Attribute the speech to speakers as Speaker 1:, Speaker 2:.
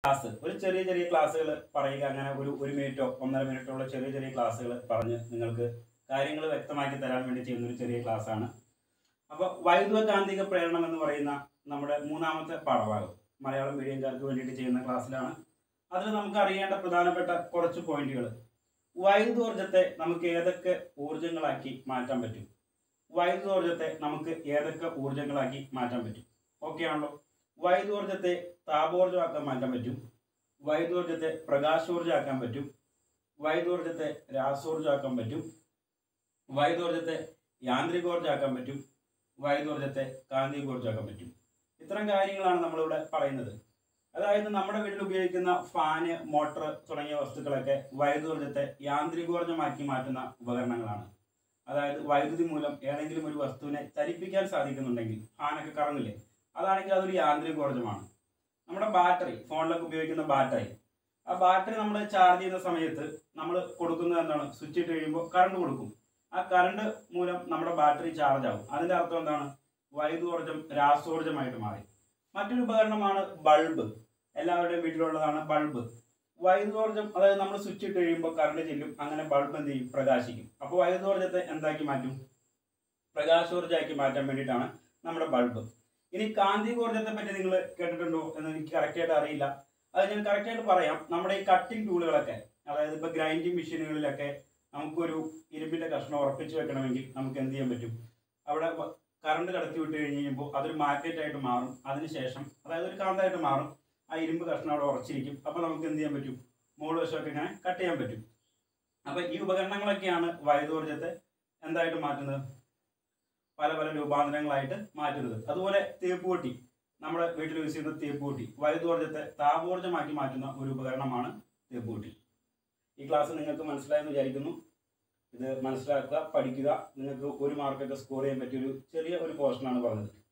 Speaker 1: class ഒരു ചെറിയ ചെറിയ ക്ലാസ്സുകൾ പറയുക അങ്ങനെ ഒരു ഒരു മിനിറ്റോ ഒന്നര മിനിറ്റോ ഉള്ള ചെറിയ ചെറിയ ക്ലാസ്സുകൾ പറഞ്ഞ് നിങ്ങൾക്ക് കാര്യങ്ങൾ വ്യക്തമാക്കി തരാൻ വേണ്ടി ചെയ്യുന്ന ഒരു ചെറിയ ക്ലാസ്സാണ് അപ്പോൾ വൈദ്യുത കാന്തിക പ്രേരണം എന്ന് പറയുന്ന നമ്മുടെ മൂന്നാമത്തെ പാഠഭാഗം മലയാളം മീഡിയംകാർക്ക് വേണ്ടിയിട്ട് ചെയ്യുന്ന ക്ലാസ്സിലാണ് അതിൽ നമുക്ക് അറിയേണ്ട പ്രധാനപ്പെട്ട കുറച്ച് പോയിന്റുകൾ വൈദ്യുതോർജ്ജത്തെ നമുക്ക് ഏതൊക്കെ ഊർജ്ജങ്ങളാക്കി മാറ്റാൻ പറ്റും വൈദ്യുതോർജ്ജത്തെ നമുക്ക് ഏതൊക്കെ ഊർജ്ജങ്ങളാക്കി മാറ്റാൻ പറ്റും ഓക്കെ ആണല്ലോ വൈദ്യുതോർജ്ജത്തെ താപോർജ്ജമാക്കാൻ മാറ്റാൻ പറ്റും വൈദ്യുതോർജ്ജത്തെ പ്രകാശോർജ്ജമാക്കാൻ പറ്റും വൈദ്യുതോർജ്ജത്തെ രാസോർജ്ജമാക്കാൻ പറ്റും വൈദ്യുതോർജ്ജത്തെ യാന്ത്രികോർജ്ജമാക്കാൻ പറ്റും വൈദ്യുതോർജ്ജത്തെ കാന്തികോർജ്ജമാക്കാൻ പറ്റും ഇത്തരം കാര്യങ്ങളാണ് നമ്മളിവിടെ പറയുന്നത് അതായത് നമ്മുടെ വീട്ടിൽ ഉപയോഗിക്കുന്ന ഫാന് മോട്ടർ തുടങ്ങിയ വസ്തുക്കളൊക്കെ വൈദ്യുതോർജ്ജത്തെ യാന്ത്രികോർജ്ജമാക്കി മാറ്റുന്ന ഉപകരണങ്ങളാണ് അതായത് വൈദ്യുതി മൂലം ഏതെങ്കിലും ഒരു വസ്തുവിനെ ചലിപ്പിക്കാൻ സാധിക്കുന്നുണ്ടെങ്കിൽ ഫാനൊക്കെ കറങ്ങില്ലേ അതാണെങ്കിൽ അതൊരു യാന്ത്രികോർജ്ജമാണ് നമ്മുടെ ബാറ്ററി ഫോണിലൊക്കെ ഉപയോഗിക്കുന്ന ബാറ്ററി ആ ബാറ്ററി നമ്മൾ ചാർജ് ചെയ്യുന്ന സമയത്ത് നമ്മൾ കൊടുക്കുന്നത് എന്താണ് സ്വിച്ച് ഇട്ട് കഴിയുമ്പോൾ കറണ്ട് കൊടുക്കും ആ കറണ്ട് മൂലം നമ്മുടെ ബാറ്ററി ചാർജ് ആവും അതിന്റെ അർത്ഥം എന്താണ് വൈദ്യുതോർജ്ജം രാസോർജ്ജമായിട്ട് മാറി മറ്റൊരു ഉപകരണമാണ് ബൾബ് എല്ലാവരുടെയും വീട്ടിലുള്ളതാണ് ബൾബ് വൈദ്യുതോർജ്ജം അതായത് നമ്മൾ സ്വിച്ച് ഇട്ട് കഴിയുമ്പോൾ കറണ്ട് ചെല്ലും അങ്ങനെ ബൾബ് എന്ത് ചെയ്യും പ്രകാശിക്കും അപ്പോൾ വൈദ്യുതോർജ്ജത്തെ എന്താക്കി മാറ്റും പ്രകാശോർജ്ജമാക്കി മാറ്റാൻ വേണ്ടിയിട്ടാണ് നമ്മുടെ ബൾബ് ഇനി കാന്തികോർജ്ജത്തെ പറ്റി നിങ്ങൾ കേട്ടിട്ടുണ്ടോ എന്ന് എനിക്ക് കറക്റ്റായിട്ട് അറിയില്ല അത് ഞാൻ കറക്റ്റായിട്ട് പറയാം നമ്മുടെ ഈ കട്ടിംഗ് ടൂളുകളൊക്കെ അതായത് ഇപ്പോൾ ഗ്രൈൻഡിങ് മെഷീനുകളിലൊക്കെ നമുക്കൊരു ഇരുമ്പിന്റെ കഷ്ണം ഉറപ്പിച്ച് വെക്കണമെങ്കിൽ നമുക്ക് എന്ത് ചെയ്യാൻ പറ്റും അവിടെ കറണ്ട് കടത്തി വിട്ട് കഴിഞ്ഞ് കഴിയുമ്പോൾ അതൊരു മാഗ്നറ്റ് ആയിട്ട് മാറും അതിനുശേഷം അതായത് ഒരു കാന്തമായിട്ട് മാറും ആ ഇരുമ്പ് കഷ്ണം അവിടെ ഉറച്ചിരിക്കും അപ്പോൾ നമുക്ക് എന്ത് ചെയ്യാൻ പറ്റും മുകൾ വശമൊക്കെ ഇങ്ങനെ കട്ട് ചെയ്യാൻ പറ്റും അപ്പോൾ ഈ ഉപകരണങ്ങളൊക്കെയാണ് വൈദ്യോർജ്ജത്തെ എന്തായിട്ട് മാറ്റുന്നത് പല പല രൂപാന്തരങ്ങളായിട്ട് മാറ്റുന്നത് അതുപോലെ തേപ്പുപൊട്ടി നമ്മുടെ വീട്ടിൽ യൂസ് ചെയ്യുന്ന തേപ്പുപൊട്ടി വൈദ്യോർജ്ജത്തെ താപോർജ്ജമാക്കി മാറ്റുന്ന ഒരു ഉപകരണമാണ് തേപ്പുപൊട്ടി ഈ ക്ലാസ് നിങ്ങൾക്ക് മനസ്സിലായെന്ന് വിചാരിക്കുന്നു ഇത് മനസ്സിലാക്കുക പഠിക്കുക നിങ്ങൾക്ക് ഒരു മാർക്കൊക്കെ സ്കോർ ചെയ്യാൻ പറ്റിയ ഒരു ചെറിയ ഒരു പോർഷനാണ് പറഞ്ഞത്